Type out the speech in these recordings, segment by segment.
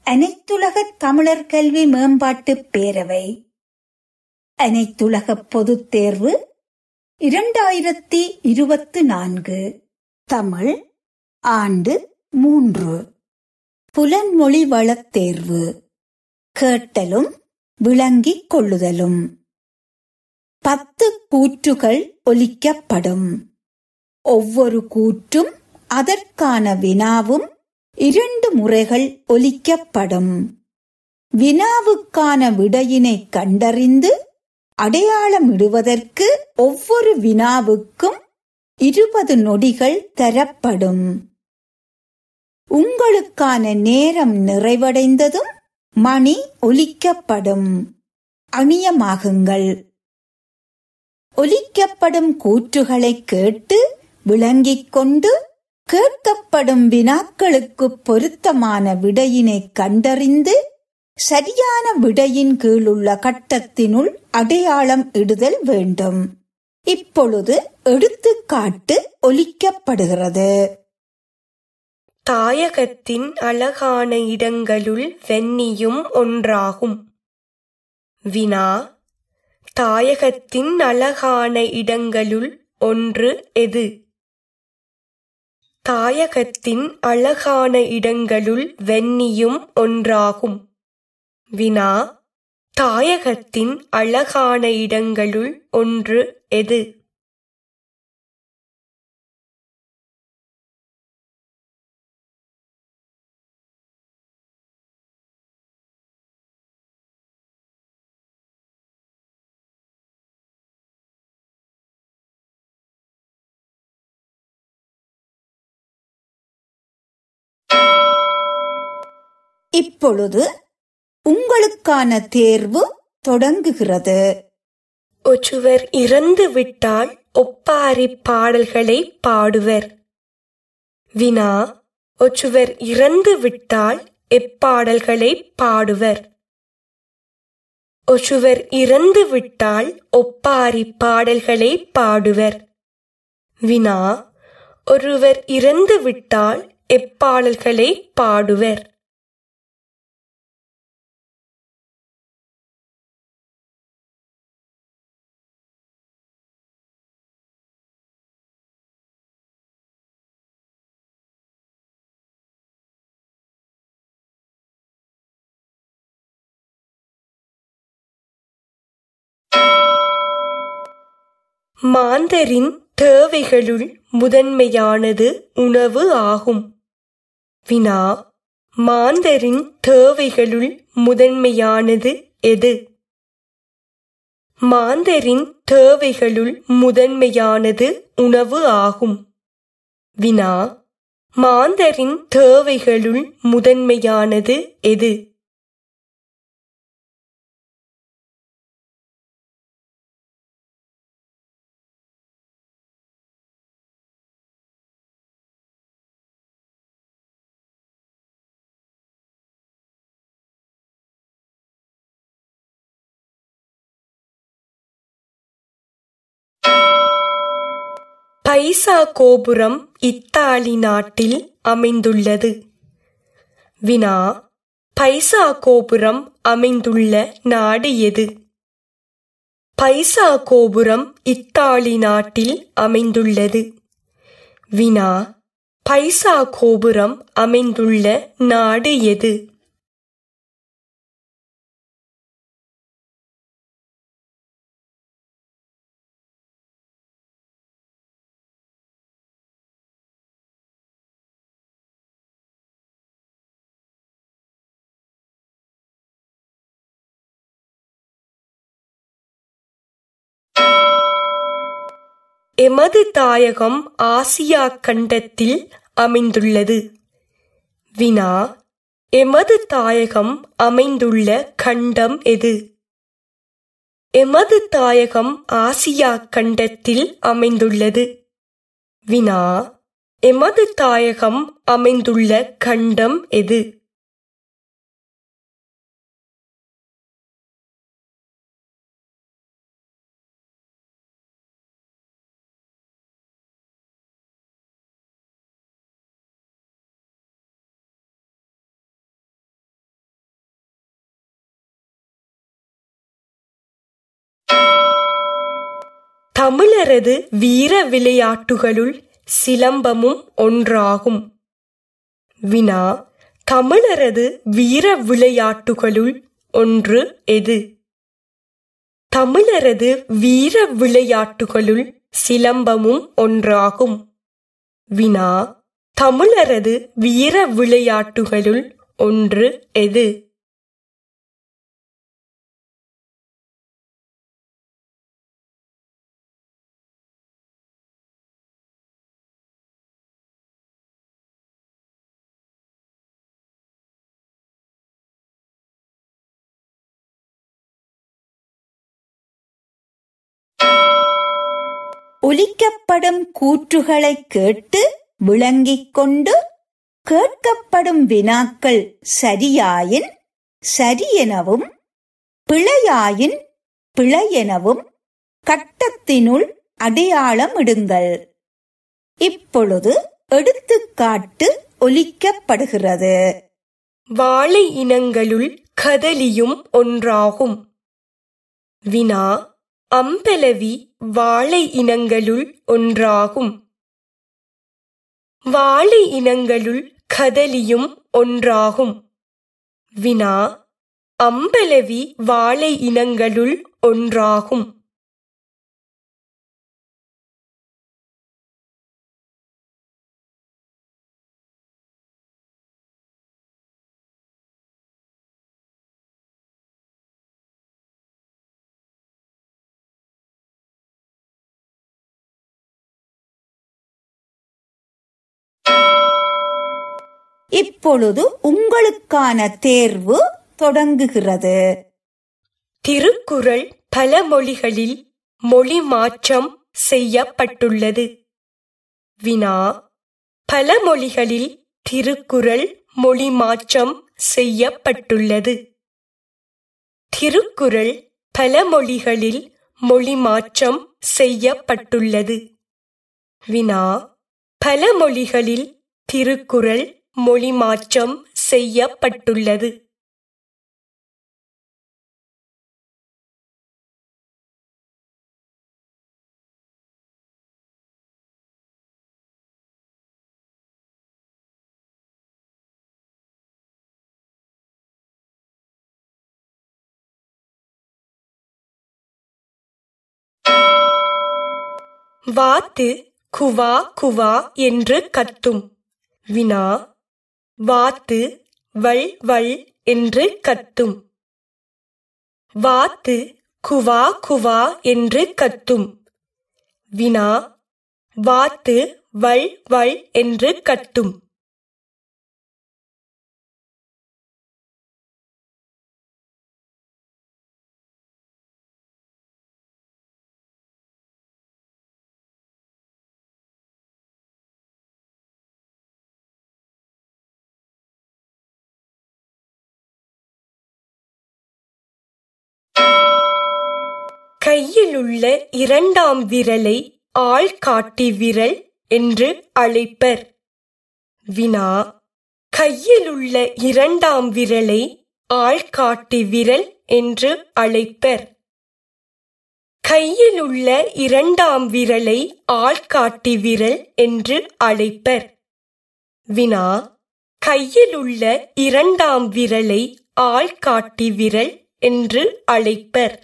அனைத்துலக தமிழர் கல்வி மேம்பாட்டுப் பேரவை அனைத்துலக பொதுத் தேர்வு இரண்டாயிரத்தி இருபத்து நான்கு தமிழ் ஆண்டு மூன்று புலன்மொழி வளத் தேர்வு கேட்டலும் விளங்கிக் கொள்ளுதலும் பத்து கூற்றுகள் ஒலிக்கப்படும் ஒவ்வொரு கூற்றும் அதற்கான வினாவும் இரண்டு முறைகள் ஒலிக்கப்படும் வினாவுக்கான விடையினை கண்டறிந்து அடையாளமிடுவதற்கு ஒவ்வொரு வினாவுக்கும் இருபது நொடிகள் தரப்படும் உங்களுக்கான நேரம் நிறைவடைந்ததும் மணி ஒலிக்கப்படும் அணியமாகுங்கள் ஒலிக்கப்படும் கூற்றுகளை கேட்டு விளங்கிக் கொண்டு கேட்கப்படும் வினாக்களுக்கு பொருத்தமான விடையினை கண்டறிந்து சரியான விடையின் கீழுள்ள கட்டத்தினுள் அடையாளம் இடுதல் வேண்டும் இப்பொழுது எடுத்துக்காட்டு ஒலிக்கப்படுகிறது தாயகத்தின் அழகான இடங்களுள் வெண்ணியும் ஒன்றாகும் வினா தாயகத்தின் அழகான இடங்களுள் ஒன்று எது தாயகத்தின் அழகான இடங்களுள் வெண்ணியும் ஒன்றாகும் வினா தாயகத்தின் அழகான இடங்களுள் ஒன்று எது இப்பொழுது உங்களுக்கான தேர்வு தொடங்குகிறது ஒருவர் இறந்து விட்டால் ஒப்பாரி பாடல்களை பாடுவர் வினா ஒருவர் இறந்து விட்டால் எப்பாடல்களை பாடுவர் ஒருவர் இறந்து விட்டால் ஒப்பாரி பாடல்களை பாடுவர் வினா ஒருவர் இறந்து விட்டால் எப்பாடல்களை பாடுவர் மாந்தரின் தேவைகளுள் முதன்மையானது உணவு ஆகும் வினா மாந்தரின் தேவைகளுள் முதன்மையானது எது மாந்தரின் தேவைகளுள் முதன்மையானது உணவு ஆகும் வினா மாந்தரின் தேவைகளுள் முதன்மையானது எது பைசா கோபுரம் இத்தாலி நாட்டில் அமைந்துள்ளது வினா பைசா கோபுரம் அமைந்துள்ள நாடு எது பைசா கோபுரம் இத்தாலி நாட்டில் அமைந்துள்ளது வினா பைசா கோபுரம் அமைந்துள்ள நாடு எது எமது தாயகம் ஆசியா கண்டத்தில் அமைந்துள்ளது வினா எமது தாயகம் அமைந்துள்ள கண்டம் எது எமது தாயகம் ஆசியா கண்டத்தில் அமைந்துள்ளது வினா எமது தாயகம் அமைந்துள்ள கண்டம் எது தமிழரது வீர விளையாட்டுகளுள் சிலம்பமும் ஒன்றாகும் வினா தமிழரது வீர விளையாட்டுகளுள் ஒன்று எது தமிழரது வீர விளையாட்டுகளுள் சிலம்பமும் ஒன்றாகும் வினா தமிழரது வீர விளையாட்டுகளுள் ஒன்று எது ஒலிக்கப்படும் கூற்றுகளை கேட்டு விளங்கிக் கொண்டு கேட்கப்படும் வினாக்கள் சரியாயின் சரியெனவும் பிழையாயின் பிழையெனவும் கட்டத்தினுள் அடையாளமிடுங்கள் இப்பொழுது எடுத்துக்காட்டு ஒலிக்கப்படுகிறது வாழை இனங்களுள் கதலியும் ஒன்றாகும் வினா அம்பலவி வாழை இனங்களுள் ஒன்றாகும் வாழை இனங்களுள் கதலியும் ஒன்றாகும் வினா அம்பலவி வாழை இனங்களுள் ஒன்றாகும் இப்பொழுது உங்களுக்கான தேர்வு தொடங்குகிறது திருக்குறள் பல மொழிகளில் மொழி மாற்றம் செய்யப்பட்டுள்ளது வினா பல மொழிகளில் திருக்குறள் மொழி மாற்றம் செய்யப்பட்டுள்ளது திருக்குறள் பல மொழிகளில் மொழி மாற்றம் செய்யப்பட்டுள்ளது வினா பல மொழிகளில் திருக்குறள் மொழி மாற்றம் செய்யப்பட்டுள்ளது வாத்து குவா குவா என்று கத்தும் வினா வாத்து வள் வள் என்று கத்தும் வாத்து குவா குவா என்று கத்தும் வினா வாத்து வள் வள் என்று கத்தும் கையிலுள்ள இரண்டாம் விரலை ஆள்காட்டி விரல் என்று அழைப்பர் வினா கையிலுள்ள இரண்டாம் விரலை ஆள்காட்டி விரல் என்று அழைப்பர் கையிலுள்ள இரண்டாம் விரலை ஆள்காட்டி விரல் என்று அழைப்பர் வினா கையிலுள்ள இரண்டாம் விரலை ஆள்காட்டி விரல் என்று அழைப்பர்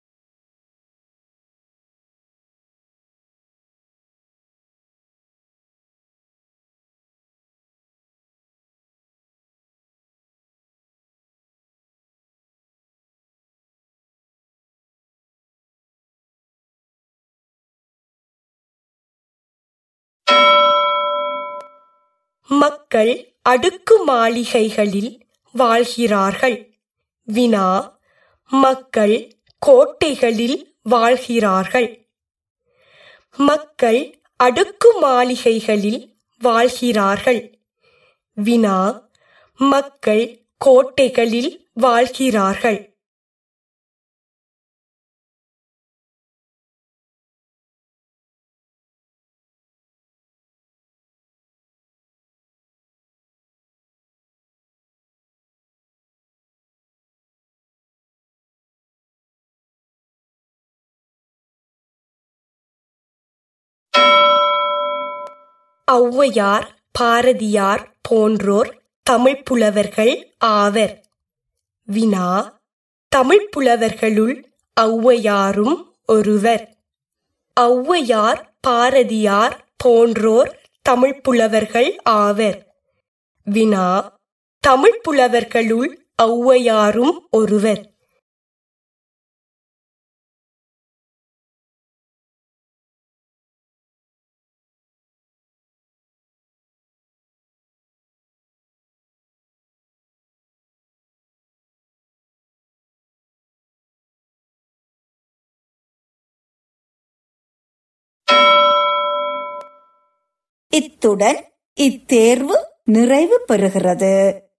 மக்கள் அடுக்கு மாளிகைகளில் வாழ்கிறார்கள் வினா மக்கள் கோட்டைகளில் வாழ்கிறார்கள் மக்கள் அடுக்கு மாளிகைகளில் வாழ்கிறார்கள் வினா மக்கள் கோட்டைகளில் வாழ்கிறார்கள் ஔவையார் பாரதியார் போன்றோர் தமிழ்ப் புலவர்கள் ஆவர் வினா தமிழ்ப் புலவர்களுள் ஔவையாரும் ஒருவர் ஔவையார் பாரதியார் போன்றோர் தமிழ்ப் புலவர்கள் ஆவர் வினா தமிழ்ப் புலவர்களுள் ஔவையாரும் ஒருவர் இத்துடன் இத்தேர்வு நிறைவு பெறுகிறது